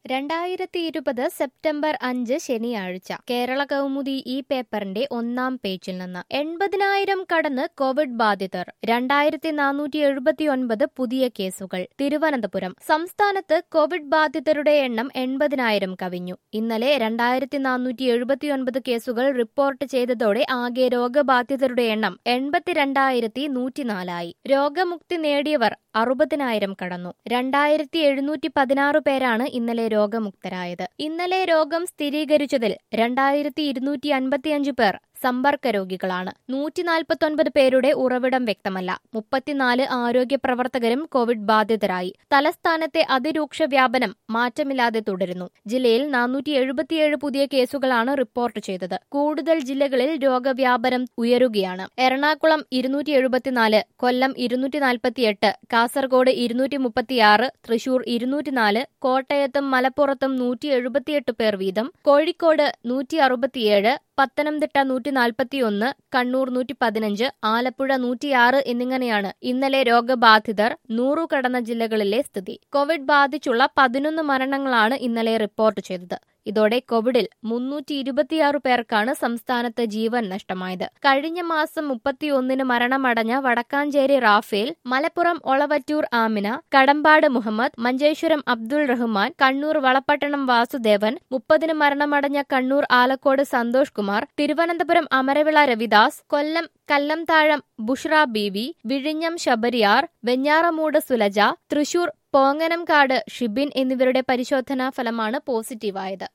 രണ്ടായിരത്തി ഇരുപത് സെപ്റ്റംബർ അഞ്ച് ശനിയാഴ്ച കേരള കൗമുദി ഈ പേപ്പറിന്റെ ഒന്നാം പേജിൽ നിന്ന് എൺപതിനായിരം കടന്ന് കോവിഡ് ബാധിതർ രണ്ടായിരത്തി നാനൂറ്റി എഴുപത്തിയൊൻപത് പുതിയ കേസുകൾ തിരുവനന്തപുരം സംസ്ഥാനത്ത് കോവിഡ് ബാധിതരുടെ എണ്ണം എൺപതിനായിരം കവിഞ്ഞു ഇന്നലെ രണ്ടായിരത്തി നാനൂറ്റി എഴുപത്തിയൊൻപത് കേസുകൾ റിപ്പോർട്ട് ചെയ്തതോടെ ആകെ രോഗബാധിതരുടെ എണ്ണം എൺപത്തിരണ്ടായിരത്തി നൂറ്റിനാലായി രോഗമുക്തി നേടിയവർ അറുപതിനായിരം കടന്നു രണ്ടായിരത്തി എഴുന്നൂറ്റി പതിനാറ് പേരാണ് ഇന്നലെ രോഗമുക്തരായത് ഇന്നലെ രോഗം സ്ഥിരീകരിച്ചതിൽ രണ്ടായിരത്തി ഇരുന്നൂറ്റി അൻപത്തിയഞ്ച് പേർ സമ്പർക്ക രോഗികളാണ് നൂറ്റി നാൽപ്പത്തൊൻപത് പേരുടെ ഉറവിടം വ്യക്തമല്ല മുപ്പത്തിനാല് ആരോഗ്യ പ്രവർത്തകരും കോവിഡ് ബാധിതരായി തലസ്ഥാനത്തെ അതിരൂക്ഷ വ്യാപനം മാറ്റമില്ലാതെ തുടരുന്നു ജില്ലയിൽ നാനൂറ്റി എഴുപത്തിയേഴ് പുതിയ കേസുകളാണ് റിപ്പോർട്ട് ചെയ്തത് കൂടുതൽ ജില്ലകളിൽ രോഗവ്യാപനം ഉയരുകയാണ് എറണാകുളം ഇരുന്നൂറ്റി എഴുപത്തിനാല് കൊല്ലം ഇരുന്നൂറ്റി നാൽപ്പത്തിയെട്ട് കാസർഗോഡ് ഇരുന്നൂറ്റി മുപ്പത്തിയാറ് തൃശൂർ ഇരുന്നൂറ്റിനാല് കോട്ടയത്തും മലപ്പുറത്തും നൂറ്റി എഴുപത്തിയെട്ട് പേർ വീതം കോഴിക്കോട് നൂറ്റി അറുപത്തിയേഴ് പത്തനംതിട്ട നൂറ്റി നാൽപ്പത്തിയൊന്ന് കണ്ണൂർ നൂറ്റി പതിനഞ്ച് ആലപ്പുഴ നൂറ്റിയാറ് എന്നിങ്ങനെയാണ് ഇന്നലെ രോഗബാധിതർ നൂറു കടന്ന ജില്ലകളിലെ സ്ഥിതി കോവിഡ് ബാധിച്ചുള്ള പതിനൊന്ന് മരണങ്ങളാണ് ഇന്നലെ റിപ്പോർട്ട് ചെയ്തത് ഇതോടെ കോവിഡിൽ മുന്നൂറ്റി ഇരുപത്തിയാറ് പേർക്കാണ് സംസ്ഥാനത്ത് ജീവൻ നഷ്ടമായത് കഴിഞ്ഞ മാസം മുപ്പത്തിയൊന്നിന് മരണമടഞ്ഞ വടക്കാഞ്ചേരി റാഫേൽ മലപ്പുറം ഒളവറ്റൂർ ആമിന കടമ്പാട് മുഹമ്മദ് മഞ്ചേശ്വരം അബ്ദുൾ റഹ്മാൻ കണ്ണൂർ വളപട്ടണം വാസുദേവൻ മുപ്പതിന് മരണമടഞ്ഞ കണ്ണൂർ ആലക്കോട് സന്തോഷ് കുമാർ തിരുവനന്തപുരം അമരവിള രവിദാസ് കൊല്ലം കല്ലംതാഴം ബുഷ്ര ബീവി വിഴിഞ്ഞം ശബരിയാർ വെഞ്ഞാറമൂട് സുലജ തൃശൂർ പോങ്ങനംകാട് ഷിബിൻ എന്നിവരുടെ പരിശോധനാ ഫലമാണ് പോസിറ്റീവായത്